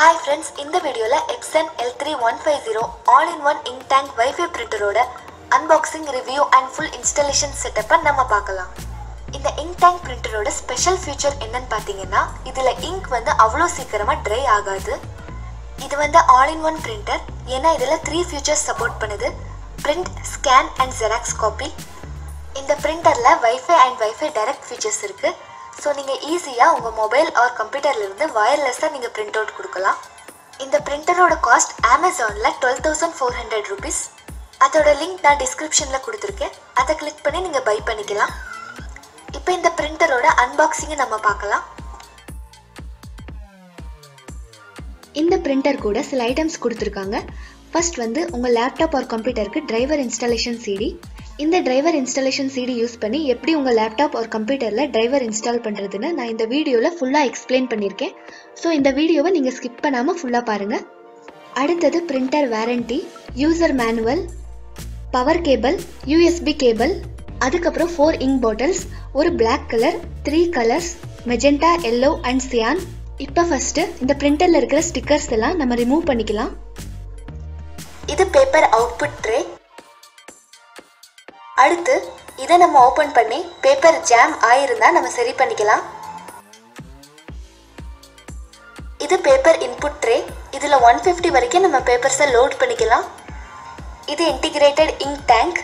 hi friends இந்த வீடியோவில் Epson L three one five zero all in one ink tank wifi பிரிண்டரோட unboxing review and full installation செட்டப்பை நம்ம பார்க்கலாம் இந்த இங்க் டேங்க் பிரிண்டரோட ஸ்பெஷல் ஃபீச்சர் என்னன்னு பார்த்தீங்கன்னா இதில் இங்க் வந்து அவ்வளோ சீக்கிரமாக ட்ரை ஆகாது இது வந்து ஆல் இன் ஒன் பிரிண்டர் ஏன்னா இதில் த்ரீ ஃபீச்சர்ஸ் சப்போர்ட் பண்ணுது print scan and xerox copy இந்த பிரிண்டரில் wifi and wifi direct features இருக்குது ஸோ நீங்கள் ஈஸியாக உங்கள் மொபைல் ஆர் கம்ப்யூட்டர்லேருந்து வயர்லெஸ்ஸாக நீங்கள் பிரிண்ட் அவுட் கொடுக்கலாம் இந்த பிரிண்டரோட காஸ்ட் அமேசானில் twelve thousand four hundred rupees அதோட லிங்க் நான் டிஸ்கிரிப்ஷனில் கொடுத்துருக்கேன் அதை கிளிக் பண்ணி நீங்கள் பை பண்ணிக்கலாம் இப்போ இந்த பிரிண்டரோட அன்பாக்சிங்கை நம்ம பார்க்கலாம் இந்த பிரிண்டர் கூட சில ஐட்டம்ஸ் கொடுத்துருக்காங்க ஃபர்ஸ்ட் வந்து உங்கள் லேப்டாப் ஆர் கம்ப்யூட்டருக்கு டிரைவர் இன்ஸ்டாலேஷன் சிடி இந்த டிரைவர் இன்ஸ்டாலேஷன் சிடி யூஸ் பண்ணி எப்படி உங்கள் லேப்டாப் ஆர் கம்ப்யூட்டரில் டிரைவர் இன்ஸ்டால் பண்ணுறதுன்னு நான் இந்த வீடியோவில் ஃபுல்லாக எக்ஸ்பிளைன் பண்ணியிருக்கேன் ஸோ இந்த வீடியோவை நீங்கள் ஸ்கிப் பண்ணாமல் ஃபுல்லாக பாருங்கள் அடுத்தது printer warranty user manual power cable USB cable அதுக்கப்புறம் ஃபோர் இங்க் பாட்டில்ஸ் ஒரு black colour three colours magenta yellow and cyan இப்போ ஃபஸ்ட்டு இந்த பிரிண்டரில் இருக்கிற ஸ்டிக்கர்ஸ் எல்லாம் நம்ம ரிமூவ் பண்ணிக்கலாம் இது பேப்பர் அவுட்புட் ட்ரே அடுத்து இதை நம்ம ஓப்பன் பண்ணி பேப்பர் ஜாம் ஆயிருந்தா நம்ம சரி பண்ணிக்கலாம் இது பேப்பர் இன்புட் ட்ரே இதில் ஒன் ஃபிஃப்டி வரைக்கும் நம்ம பேப்பர்ஸை லோட் பண்ணிக்கலாம் இது இன்டிகிரேட்டட் இங்க் டேங்க்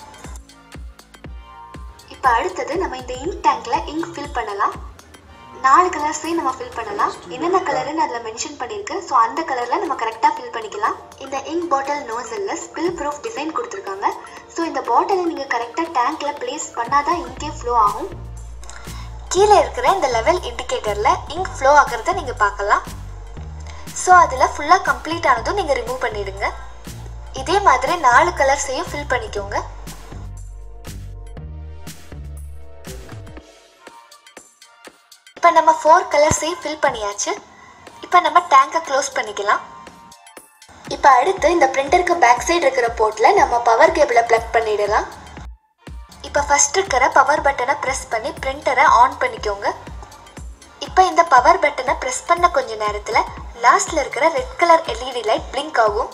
இப்போ அடுத்தது நம்ம இந்த இங்க் டேங்க்ல இங்க் ஃபில் பண்ணலாம் நாலு கலர்ஸையும் நம்ம ஃபில் பண்ணலாம் என்னென்ன கலருன்னு அதில் மென்ஷன் பண்ணியிருக்கு ஸோ அந்த கலரில் நம்ம கரெக்டாக ஃபில் பண்ணிக்கலாம் இந்த இங்க் பாட்டில் நோசலில் ஸ்பில் ப்ரூஃப் டிசைன் கொடுத்துருக்காங்க ஸோ இந்த பாட்டிலை நீங்கள் கரெக்டாக டேங்க்கில் ப்ளேஸ் பண்ணாதான் இங்கே ஃப்ளோ ஆகும் கீழே இருக்கிற இந்த லெவல் இண்டிகேட்டரில் இங்க் ஃப்ளோ ஆகிறத நீங்கள் பார்க்கலாம் ஸோ அதில் ஃபுல்லாக கம்ப்ளீட் ஆனதும் நீங்கள் ரிமூவ் பண்ணிடுங்க இதே மாதிரி நாலு கலர்ஸையும் ஃபில் பண்ணிக்கோங்க இப்போ நம்ம ஃபோர் கலர்ஸையும் ஃபில் பண்ணியாச்சு இப்போ நம்ம டேங்கை க்ளோஸ் பண்ணிக்கலாம் இப்போ அடுத்து இந்த பிரிண்டருக்கு பேக் சைடு இருக்கிற போர்ட்டில் நம்ம பவர் கேபிளை ப்ளக் பண்ணிடலாம் இப்போ ஃபர்ஸ்ட் இருக்கிற பவர் பட்டனை ப்ரெஸ் பண்ணி பிரிண்டரை ஆன் பண்ணிக்கோங்க இப்போ இந்த பவர் பட்டனை ப்ரெஸ் பண்ண கொஞ்ச நேரத்தில் லாஸ்ட்ல இருக்கிற red colour LED light blink ஆகும்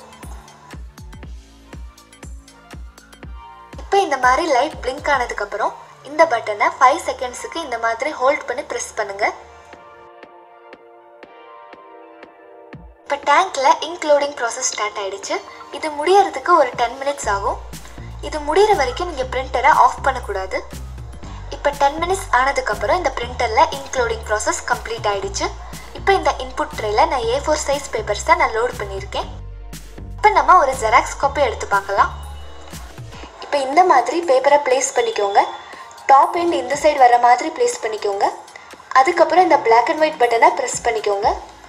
இப்போ இந்த மாதிரி லைட் பிளிங்க் ஆனதுக்கப்புறம் இந்த பட்டனை ஃபைவ் செகண்ட்ஸுக்கு இந்த மாதிரி ஹோல்ட் பண்ணி ப்ரெஸ் பண்ணுங்க இப்போ டேங்க்ல இங்க் லோடிங் ப்ராசஸ் ஸ்டார்ட் ஆயிடுச்சு இது முடியறதுக்கு ஒரு டென் மினிட்ஸ் ஆகும் இது முடிகிற வரைக்கும் நீங்கள் பிரிண்டரை ஆஃப் பண்ணக்கூடாது இப்போ டென் மினிட்ஸ் ஆனதுக்கப்புறம் இந்த பிரிண்டரில் இங்க் லோடிங் ப்ராசஸ் கம்ப்ளீட் ஆயிடுச்சு இப்போ இந்த இன்புட் ட்ரேல நான் ஏ ஃபோர் சைஸ் பேப்பர்ஸ் தான் நான் லோட் பண்ணியிருக்கேன் இப்போ நம்ம ஒரு ஜெராக்ஸ் காப்பி எடுத்து பார்க்கலாம் இப்போ இந்த மாதிரி பேப்பரை ப்ளேஸ் பண்ணிக்கோங்க டாப் எண்ட் இந்த சைடு வர மாதிரி ப்ளேஸ் பண்ணிக்கோங்க அதுக்கப்புறம் இந்த பிளாக் அண்ட் ஒயிட் பட்டனை ப்ரெஸ் பண்ணிக்கோங்க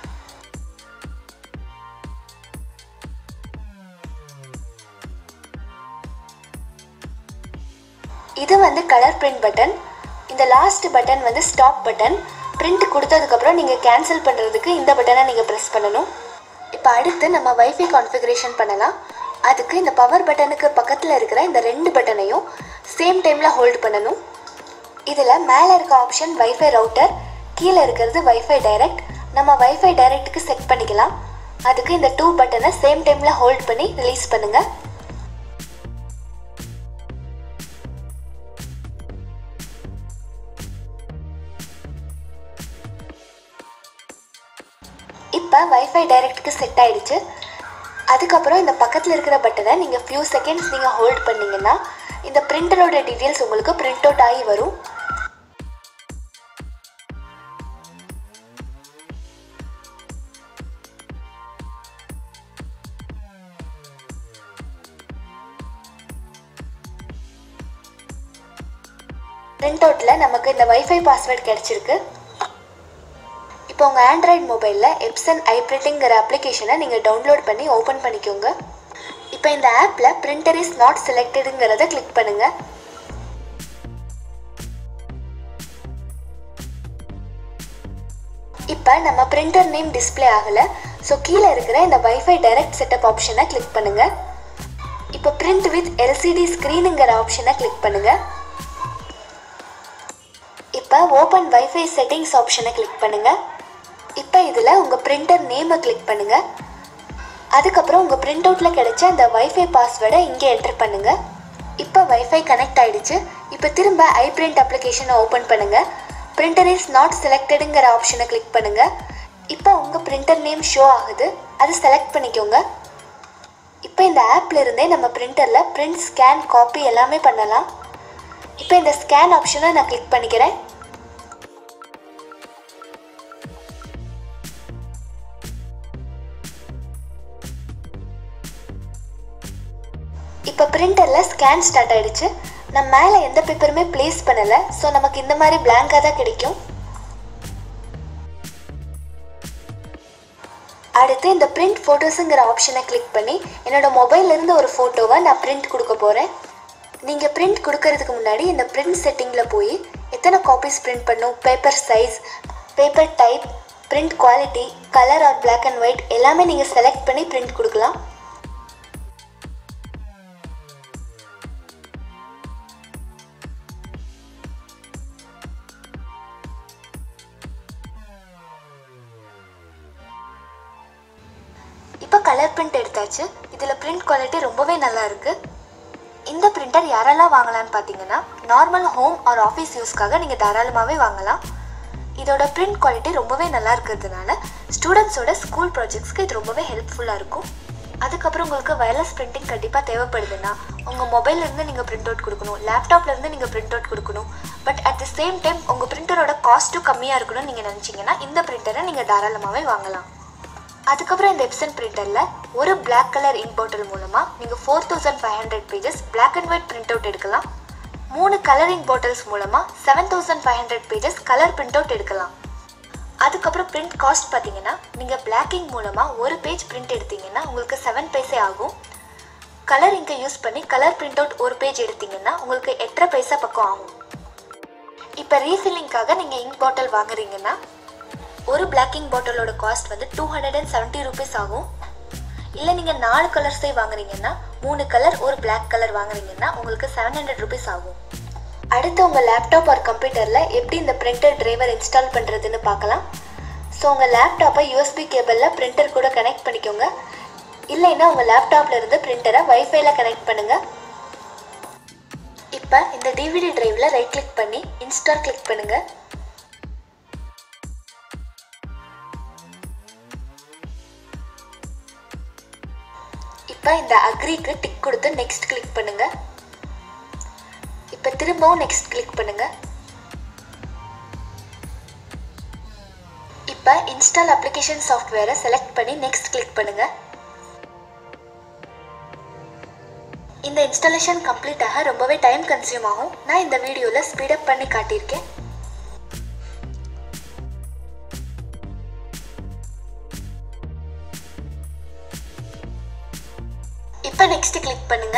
இது வந்து கலர் பிரிண்ட் பட்டன் இந்த லாஸ்ட் பட்டன் வந்து ஸ்டாப் பட்டன் பிரிண்ட் கொடுத்ததுக்கப்புறம் நீங்கள் கேன்சல் பண்ணுறதுக்கு இந்த பட்டனை நீங்கள் ப்ரெஸ் பண்ணணும் இப்போ அடுத்து நம்ம வைஃபை கான்ஃபிகரேஷன் பண்ணலாம் அதுக்கு இந்த பவர் பட்டனுக்கு பக்கத்தில் இருக்கிற இந்த ரெண்டு பட்டனையும் சேம் டைமில் ஹோல்ட் பண்ணணும் இதில் மேலே இருக்க ஆப்ஷன் வைஃபை ரவுட்டர் கீழே இருக்கிறது வைஃபை டைரக்ட் நம்ம வைஃபை டைரக்ட்டுக்கு செட் பண்ணிக்கலாம் அதுக்கு இந்த டூ பட்டனை சேம் டைமில் ஹோல்ட் பண்ணி ரிலீஸ் பண்ணுங்கள் இப்போ வைஃபை டைரக்ட்டுக்கு செட் ஆயிடுச்சு அதுக்கப்புறம் இந்த பக்கத்தில் இருக்கிற பட்டனை நீங்கள் ஃபியூ செகண்ட்ஸ் நீங்கள் ஹோல்ட் பண்ணீங்கன்னா இந்த பிரிண்டரோட டீட்டெயில்ஸ் உங்களுக்கு பிரிண்ட் அவுட் ஆகி வரும் பிரிண்ட் அவுட்டில் நமக்கு இந்த வைஃபை பாஸ்வேர்ட் கிடச்சிருக்கு இப்போ உங்கள் ஆண்ட்ராய்ட் மொபைலில் எப்சன் ஐப்ரிட்டிங்கிற அப்ளிகேஷனை நீங்கள் டவுன்லோட் பண்ணி ஓப்பன் பண்ணிக்கோங்க இப்போ இந்த ஆப்பில் பிரிண்டர் இஸ் நாட் செலக்டடுங்கிறத கிளிக் பண்ணுங்கள் இப்போ நம்ம பிரிண்டர் நேம் டிஸ்பிளே ஆகலை ஸோ கீழே இருக்கிற இந்த வைஃபை டைரக்ட் செட்டப் ஆப்ஷனை கிளிக் பண்ணுங்கள் இப்போ பிரிண்ட் வித் எல்சிடி ஸ்க்ரீனுங்கிற ஆப்ஷனை கிளிக் பண்ணுங்கள் இப்போ ஓப்பன் வைஃபை செட்டிங்ஸ் ஆப்ஷனை கிளிக் பண்ணுங்கள் இப்போ இதில் உங்கள் பிரிண்டர் நேமை கிளிக் பண்ணுங்கள் அதுக்கப்புறம் உங்கள் பிரிண்ட் அவுட்டில் கிடைச்ச அந்த வைஃபை பாஸ்வேர்டை இங்கே என்டர் பண்ணுங்கள் இப்போ வைஃபை கனெக்ட் ஆயிடுச்சு இப்போ திரும்ப ஐ பிரிண்ட் அப்ளிகேஷனை ஓப்பன் பண்ணுங்கள் பிரிண்டர் இஸ் நாட் செலக்டடுங்கிற ஆப்ஷனை கிளிக் பண்ணுங்கள் இப்போ உங்கள் பிரிண்டர் நேம் ஷோ ஆகுது அது செலக்ட் பண்ணிக்கோங்க இப்போ இந்த ஆப்ல இருந்தே நம்ம பிரிண்டரில் பிரிண்ட் ஸ்கேன் காப்பி எல்லாமே பண்ணலாம் இப்போ இந்த ஸ்கேன் ஆப்ஷனை நான் கிளிக் பண்ணிக்கிறேன் இப்போ பிரிண்டரில் ஸ்கேன் ஸ்டார்ட் ஆயிடுச்சு நான் மேலே எந்த பேப்பருமே ப்ளேஸ் பண்ணலை ஸோ நமக்கு இந்த மாதிரி பிளாங்காக தான் கிடைக்கும் அடுத்து இந்த பிரிண்ட் ஃபோட்டோஸுங்கிற ஆப்ஷனை கிளிக் பண்ணி என்னோட மொபைல்ல இருந்து ஒரு ஃபோட்டோவை நான் பிரிண்ட் கொடுக்க போகிறேன் நீங்கள் பிரிண்ட் கொடுக்கறதுக்கு முன்னாடி இந்த பிரிண்ட் செட்டிங்கில் போய் எத்தனை காப்பீஸ் பிரிண்ட் பண்ணும் paper size paper type print quality colour or black and white எல்லாமே நீங்கள் செலக்ட் பண்ணி பிரிண்ட் கொடுக்கலாம் இப்போ கலர் பிரிண்ட் எடுத்தாச்சு இதில் பிரிண்ட் குவாலிட்டி ரொம்பவே நல்லா இருக்கு இந்த பிரிண்டர் யாரெல்லாம் வாங்கலாம்னு பார்த்தீங்கன்னா நார்மல் ஹோம் ஆர் ஆஃபீஸ் யூஸ்க்காக நீங்கள் தாராளமாகவே வாங்கலாம் இதோட பிரிண்ட் குவாலிட்டி ரொம்பவே நல்லா இருக்கிறதுனால ஸ்டூடெண்ட்ஸோட ஸ்கூல் ப்ராஜெக்ட்ஸ்க்கு இது ரொம்பவே ஹெல்ப்ஃபுல்லாக இருக்கும் அதுக்கப்புறம் உங்களுக்கு வயர்லெஸ் பிரிண்டிங் கண்டிப்பாக தேவைப்படுதுன்னா உங்கள் மொபைல்லேருந்து நீங்கள் பிரிண்ட் அவுட் கொடுக்கணும் லேப்டாப்லேருந்து நீங்கள் பிரிண்ட் அவுட் கொடுக்கணும் but at the same time உங்கள் பிரிண்டரோட காஸ்ட்டும் கம்மியாக இருக்கணும்னு நீங்கள் நினச்சிங்கன்னா இந்த பிரிண்டரை நீங்கள் தாராளமாகவே வாங்கலாம் அதுக்கப்புறம் இந்த எப்சன் பிரிண்டரில் ஒரு Black கலர் இங்க் பாட்டில் மூலமாக நீங்கள் four thousand five hundred pages black and white print out எடுக்கலாம் மூணு கலரிங் பாட்டில்ஸ் மூலமாக seven thousand five hundred pages colour print out எடுக்கலாம் அதுக்கப்புறம் பிரிண்ட் காஸ்ட் பார்த்தீங்கன்னா நீங்கள் Black ink மூலமாக ஒரு பேஜ் பிரிண்ட் எடுத்தீங்கன்னா உங்களுக்கு செவன் பைசே ஆகும் கலர் இங்கை யூஸ் பண்ணி கலர் பிரிண்ட் அவுட் ஒரு பேஜ் எடுத்தீங்கன்னா உங்களுக்கு எட்டரை பைசா பக்கம் ஆகும் இப்போ ரீஃபில்லிங்காக நீங்கள் இங்க் பாட்டில் வாங்குறீங்கன்னா ஒரு பிளாக் இங்க் பாட்டிலோட காஸ்ட் வந்து two hundred and seventy rupees ஆகும் இல்லை நீங்கள் நாலு கலர்ஸே வாங்குறீங்கன்னா மூணு கலர் ஒரு Black கலர் வாங்குறீங்கன்னா உங்களுக்கு செவன் ஹண்ட்ரட் ருபீஸ் ஆகும் அடுத்து உங்கள் லேப்டாப் ஒரு கம்ப்யூட்டரில் எப்படி இந்த பிரிண்டர் டிரைவர் இன்ஸ்டால் பண்ணுறதுன்னு பார்க்கலாம் ஸோ உங்கள் லேப்டாப்பை யூஎஸ்பி கேபிளில் பிரிண்டர் கூட கனெக்ட் பண்ணிக்கோங்க இல்லைன்னா உங்கள் லேப்டாப்ல இருந்து பிரிண்டரை வைஃபைல கனெக்ட் பண்ணுங்கள் இப்போ இந்த டிவிடி டிரைவில் ரைட் கிளிக் பண்ணி இன்ஸ்டால் கிளிக் பண்ணுங்கள் இப்போ இந்த அக்ரிக்கு டிக் கொடுத்து நெக்ஸ்ட் கிளிக் பண்ணுங்க இப்போ திரும்பவும் நெக்ஸ்ட் கிளிக் பண்ணுங்க இப்போ இன்ஸ்டால் அப்ளிகேஷன் சாஃப்ட்வேரை செலக்ட் பண்ணி நெக்ஸ்ட் கிளிக் பண்ணுங்க இந்த இன்ஸ்டாலேஷன் கம்ப்ளீட் ஆக ரொம்பவே டைம் கன்சியூம் ஆகும் நான் இந்த வீடியோவில் ஸ்பீடப் பண்ணி காட்டியிருக்கேன் இப்போ நெக்ஸ்ட் கிளிக் பண்ணுங்க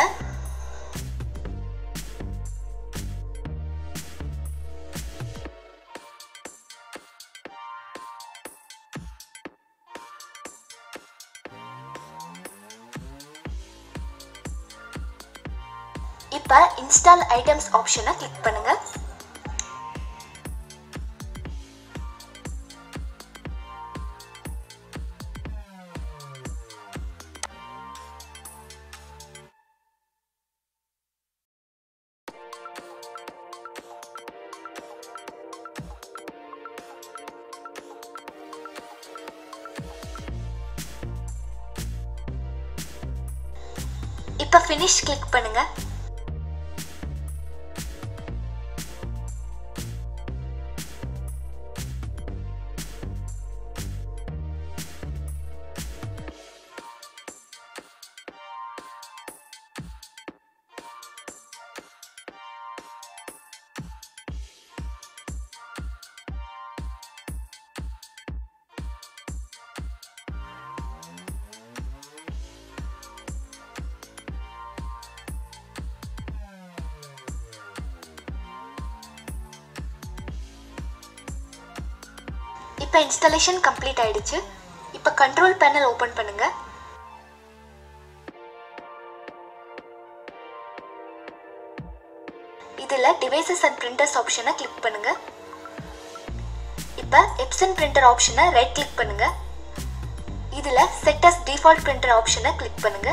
இப்போ இன்ஸ்டால் ஐட்டம்ஸ் ஆப்ஷனை கிளிக் பண்ணுங்க இப்போ ஃபினிஷ் கிளிக் பண்ணுங்க இப்போ இன்ஸ்டாலேஷன் கம்ப்ளீட் ஆயிடுச்சு இப்போ கண்ட்ரோல் பேனல் ஓப்பன் பண்ணுங்க இதில் டிவைசஸ் அண்ட் பிரிண்டர்ஸ் ஆப்ஷனை கிளிக் பண்ணுங்க இப்போ எப்சன் பிரிண்டர் ஆப்ஷனை ரைட் கிளிக் பண்ணுங்க இதில் செட் அஸ் டிஃபால்ட் பிரிண்டர் ஆப்ஷனை கிளிக் பண்ணுங்க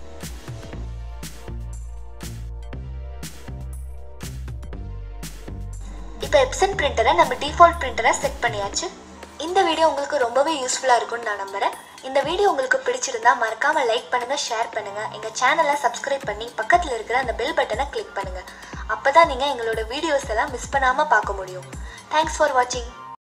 இப்போ எப்சன் பிரிண்டரை நம்ம டிஃபால்ட் பிரிண்டரை செட் பண்ணியாச்சு இந்த வீடியோ உங்களுக்கு ரொம்பவே யூஸ்ஃபுல்லாக இருக்கும்னு நான் நம்புறேன் இந்த வீடியோ உங்களுக்கு பிடிச்சிருந்தா மறக்காம லைக் பண்ணுங்க ஷேர் பண்ணுங்க எங்க சேனலை சப்ஸ்கிரைப் பண்ணி பக்கத்தில் இருக்கிற அந்த பெல் பட்டனை கிளிக் பண்ணுங்க அப்பதான் நீங்க எங்களோட வீடியோஸ் எல்லாம் மிஸ் பண்ணாம பார்க்க முடியும் தேங்க்ஸ் ஃபார் வாட்சிங்